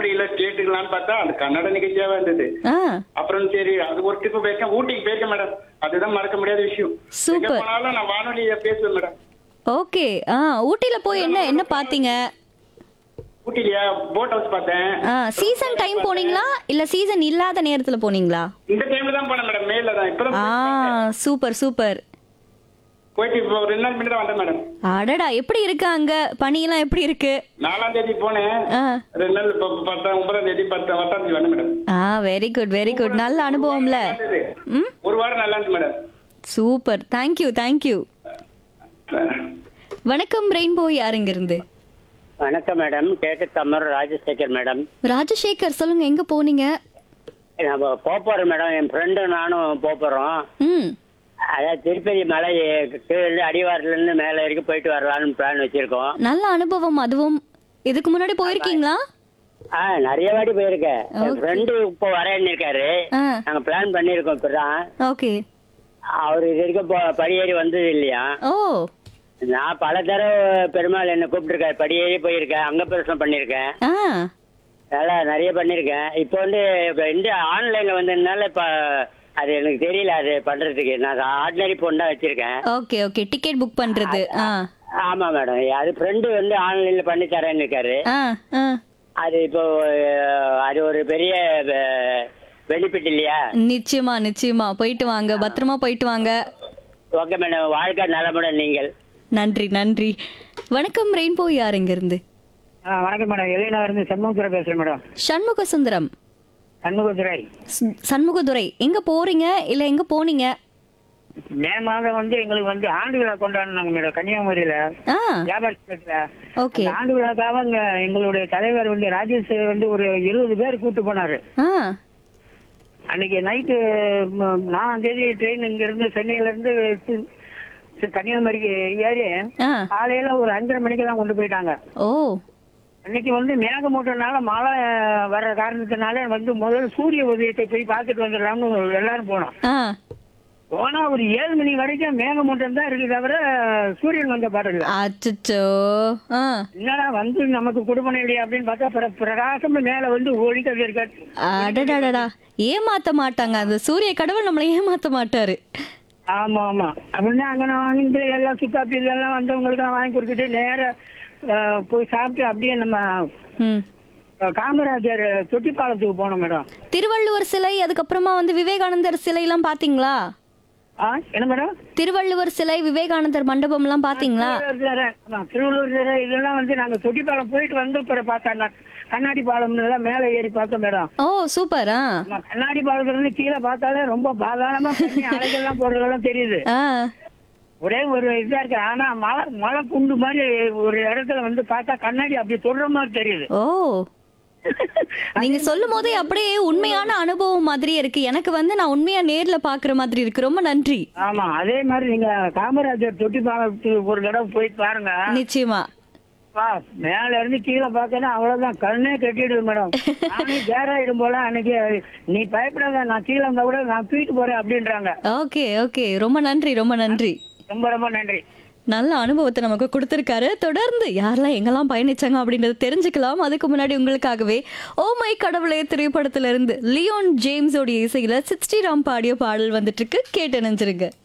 வானொலியில கேட்டுக்கலாம்னு பார்த்தா அது கன்னட நிகழ்ச்சியாவே இருந்தது ஆ அப்புறம் சரி அது ஒரு ட்ரிப் போயிருக்கேன் ஊட்டிக்கு போயிருக்கேன் மேடம் அதுதான் மறக்க முடியாத விஷயம் Super. எங்க போனாலும் நான் வானொலியை பேசுவேன் மேடம் ஓகே ஆ ஊட்டியில போய் என்ன என்ன பாத்தீங்க ஊட்டிலையா போட் ஹவுஸ் பார்த்தேன் ஆ சீசன் டைம் போனீங்களா இல்ல சீசன் இல்லாத நேரத்துல போனீங்களா இந்த டைம்ல தான் போனேன் மேடம் மேல தான் இப்பதான் ஆ சூப்பர் சூப்பர் போயிட்டு இப்போ ஒரு ரெண்டு நாள் முன்னாடி தான் வந்தேன் மேடம் அடடா எப்படி இருக்கு அங்க பனியெல்லாம் எப்படி இருக்கு நாலாம் தேதி போனேன் ஆ ரெண்டு நாள் இப்போ பத்தாம் ஒன்பதாம் தேதி பத்து பத்தாம் தேதி வந்தேன் madam ah very good very good நல்ல அனுபவம்ல இருந்தது. ம் ஒரு வாரம் நல்லா இருந்துச்சு மேடம் சூப்பர் தேங்க்யூ தேங்க்யூ வணக்கம் ரெயின்போ யாருங்க இருந்து வணக்கம் மேடம் கேட்டு தம்மர் ராஜசேகர் மேடம் ராஜசேகர் சொல்லுங்க எங்க போனீங்க நம்ம போறோம் மேடம் என் ஃப்ரெண்டு நானும் போறோம் ம் அதாவது திருப்பதி மலை கீழே அடிவாரத்துல இருந்து மேல வரைக்கும் போயிட்டு வரலாம்னு பிளான் வச்சிருக்கோம் நல்ல அனுபவம் அதுவும் இதுக்கு முன்னாடி போயிருக்கீங்களா ஆ நிறைய வாட்டி போயிருக்கேன் என் ஃப்ரெண்டு இப்போ வரேன்னு இருக்காரு ஆ நாங்க பிளான் பண்ணியிருக்கோம் இப்பதான் ஓகே அவர் இது வரைக்கும் போ- படியேறி வந்தது இல்லையா ஓ நான் பல தடவை பெருமாள் என்ன கூப்பிட்டுருக்காரு படியேறி போயிருக்கேன் அங்க பிரசனம் பண்ணியிருக்கேன் ஆ நல்லா நிறைய பண்ணியிருக்கேன் இப்போ வந்து இப்ப இந்த ஆன்லைன்ல வந்ததுனால இப்போ அது எனக்கு தெரியல அது பண்றதுக்கு நான் ஆர்டினரி ஃபோன் தான் வச்சிருக்கேன் ஓகே ஓகே டிக்கெட் புக் பண்றது ஆ ஆமா மேடம் அது ஃப்ரெண்டு வந்து ஆன்லைன்ல பண்ணி தரேன்னு இருக்காரு ஆ ஆ அது இப்போ அஹ், அது ஒரு பெரிய பெனிஃபிட் இல்லையா நிச்சயமா நிச்சயமா போயிட்டு வாங்க பத்திரமா போயிட்டு வாங்க ஓகே மேடம் வாழ்க்கை நலமுடன் நீங்கள் நன்றி நன்றி வணக்கம் ரெயின்போ யாருங்க இருந்து வணக்கம் மேடம் எலினா இருந்து செம்மங்குறை பேசுறேன் மேடம் சண்முக சுந்தரம் சண்முகத்துறை சு- சண்முகதுரை எங்க போறீங்க இல்ல எங்க போனீங்க மே மாதம் வந்து எங்களுக்கு வந்து ஆண்டு விழா கொண்டாடினாங்க மேடம் கன்னியாகுமரியில ஆ வியாபாரத்துல ஓகே அந்த ஆண்டு விழாக்காக அங்க எங்களுடைய தலைவர் வந்து ராஜேஷ் வந்து ஒரு எழுபது பேர் கூட்டு போனாரு ஆ அன்னைக்கு நைட்டு நாலாம் தேதி ட்ரெயின் இங்க இருந்து சென்னையில இருந்து சி- சி- கன்னியாகுமரிக்கு ஏறி ஆ காலையில ஒரு அஞ்சரை மணிக்கு தான் கொண்டு போயிட்டாங்க ஓ அன்னைக்கு வந்து மேகமூட்டனால மழை வர்ற காரணத்தினால வந்து முதல்ல சூரிய உதயத்தை போய் பார்த்துட்டு வந்துடலாம்னு எல்லாரும் போனோம் ஆ போனா ஒரு ஏழு மணி வரைக்கும் மேகமூட்டம் தான் இருக்கு தவிர சூரியன் வந்த பாடு இல்ல அச்சச்சோ ஆ என்னடா வந்து நமக்கு கொடுப்பன இல்லையா அப்படின்னு பார்த்தா பிர- பிரகாசம் மேல வந்து ஒழிக்கிறது இருக்காது அடடடடா ஏமாத்த மாட்டாங்க அந்த சூரிய கடவுள் நம்மளை ஏமாத்த மாட்டாரு ஆமா ஆமா அப்படின்னா அங்க நான் வாங்கிட்டு எல்லாம் சுத்தாப்பி இதெல்லாம் வந்தவங்களுக்கு நான் வாங்கி கொடுத்துட்டு நேர அஹ், போய் சாப்பிட்டு அப்படியே நம்ம ம் அஹ், காமராஜர் தொட்டிப்பாலத்துக்கு போனோம் மேடம் திருவள்ளுவர் சிலை அதுக்கப்புறமா வந்து விவேகானந்தர் சிலை எல்லாம் பாத்தீங்களா ஆ என்ன மேடம் திருவள்ளுவர் சிலை விவேகானந்தர் மண்டபம் எல்லாம் பாத்தீங்களா திருவள்ளூர் சிலை, ஆமா, திருவள்ளூர் சிலை இதெல்லாம் வந்து நாங்க தொட்டிப்பாலம் போயிட்டு வந்து பிறகு பார்த்தா கண்ணாடி பாலம் எல்லாம் மேலே ஏறி பார்த்தோம் மேடம் ஓ சூப்பர் ஆ ஆமா, கண்ணாடி பாலத்துல இருந்து கீழே பார்த்தாலே ரொம்ப பாதாளமா தண்ணி அலைகள்லாம் போடுறதெல்லாம் தெரியுது ஆ ஒரே ஒரு இதா இருக்கு ஆனா மழை மழை குண்டு மாதிரி ஒரு இடத்துல வந்து பார்த்தா கண்ணாடி அப்படி தொடுற மாதிரி தெரியுது ஓ நீங்க சொல்லும் போதே அப்படியே உண்மையான அனுபவம் மாதிரியே இருக்கு எனக்கு வந்து நான் உண்மையா நேர்ல பாக்குற மாதிரி இருக்கு ரொம்ப நன்றி ஆமா அதே மாதிரி நீங்க காமராஜர் தொட்டி பாலத்துக்கு ஒரு தடவை போய் பாருங்க நிச்சயமா வா, மேல இருந்து கீழே பார்த்தேன்னா அவ்வளவுதான் கண்ணே கட்டிடுது மேடம் நானே ஜேராயிடும் போல அன்னைக்கு நீ பயப்படாத நான் கீழே இருந்தா கூட நான் தூக்கிட்டு போறேன் அப்படின்றாங்க ஓகே ஓகே ரொம்ப நன்றி ரொம்ப நன்றி ரொம்ப ரொம்ப நன்றி நல்ல அனுபவத்தை நமக்கு கொடுத்திருக்காரு தொடர்ந்து யாரெல்லாம் எங்கெல்லாம் பயணிச்சாங்க அப்படின்றத தெரிஞ்சுக்கலாம் அதுக்கு முன்னாடி உங்களுக்காகவே ஓ மை கடவுளே திரைப்படத்துல இருந்து லியோன் ஜேம்ஸோடைய இசையில சிக்ஸ்டி ராம் பாடிய பாடல் வந்துட்டு இருக்கு கேட்டு நினைச்சிருங்க